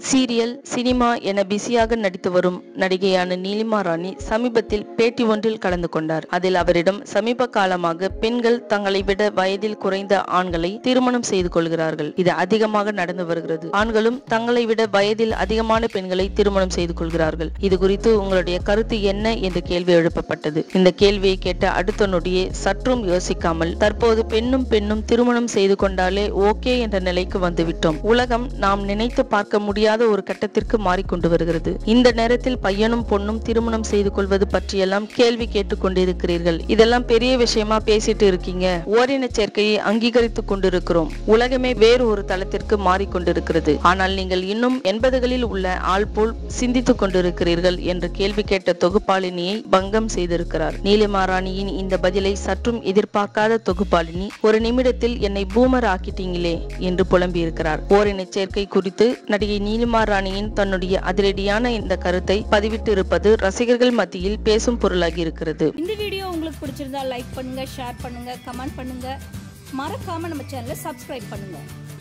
serial cinema என பிஸியாக நடித்து வரும் நடிகையான நீலிமா ராணி சமீபத்தில் பேட்டி ஒன்றில் கலந்து கொண்டார் அதில் அவரிடம் சமீப காலமாக பெண்கள் தங்களை விட வயதில் குறைந்த ஆண்களை திருமணம் செய்து கொள்கிறார்கள் இது அதிகமாக நடந்து வருகிறது ஆண்களும் தங்களை விட வயதில் அதிகமான பெண்களை திருமணம் செய்து கொள்கிறார்கள் இது குறித்து உங்களுடைய கருத்து என்ன என்று கேள்வி எழுப்பப்பட்டது இந்த கேள்வியை கேட்ட அடுத்த நொடியே சற்றும் யோசிக்காமல் தற்போது பெண்ணும் பெண்ணும் திருமணம் செய்து கொண்டாலே ஓகே என்ற நிலைக்கு வந்துவிட்டோம் உலகம் நாம் நினைத்து பார்க்க முடியாத ஒரு கட்டத்திற்கு மாறிக்கொண்டு வருகிறது இந்த நேரத்தில் பையனும் பொண்ணும் திருமணம் செய்து கொள்வது பற்றியெல்லாம் கேள்வி கேட்டுக் கொண்டிருக்கிறீர்கள் இதெல்லாம் பெரிய விஷயமா பேசிட்டு இருக்கீங்க ஓரின சேர்க்கையை அங்கீகரித்துக் கொண்டிருக்கிறோம் உலகமே வேறு ஒரு தளத்திற்கு மாறிக்கொண்டிருக்கிறது ஆனால் நீங்கள் இன்னும் எண்பதுகளில் உள்ள ஆள் போல் சிந்தித்துக் கொண்டிருக்கிறீர்கள் என்று கேள்வி கேட்ட தொகுப்பாளினியை பங்கம் செய்திருக்கிறார் நீலிமாராணியின் இந்த பதிலை சற்றும் எதிர்பார்க்காத தொகுப்பாளினி ஒரு நிமிடத்தில் என்னை பூமர் ஆக்கிட்டீங்களே என்று புலம்பியிருக்கிறார் ஓரின சேர்க்கை குறித்து நடிகை நீலிமா ராணியின் தன்னுடைய அதிரடியான இந்த கருத்தை பதிவிட்டு இருப்பது ரசிகர்கள் மத்தியில் பேசும் பொருளாகி இருக்கிறது இந்த வீடியோ உங்களுக்கு பிடிச்சிருந்தா லைக் பண்ணுங்க ஷேர் பண்ணுங்க கமெண்ட் பண்ணுங்க மறக்காம நம்ம சேனலை சப்ஸ்கிரைப் பண்ணுங்க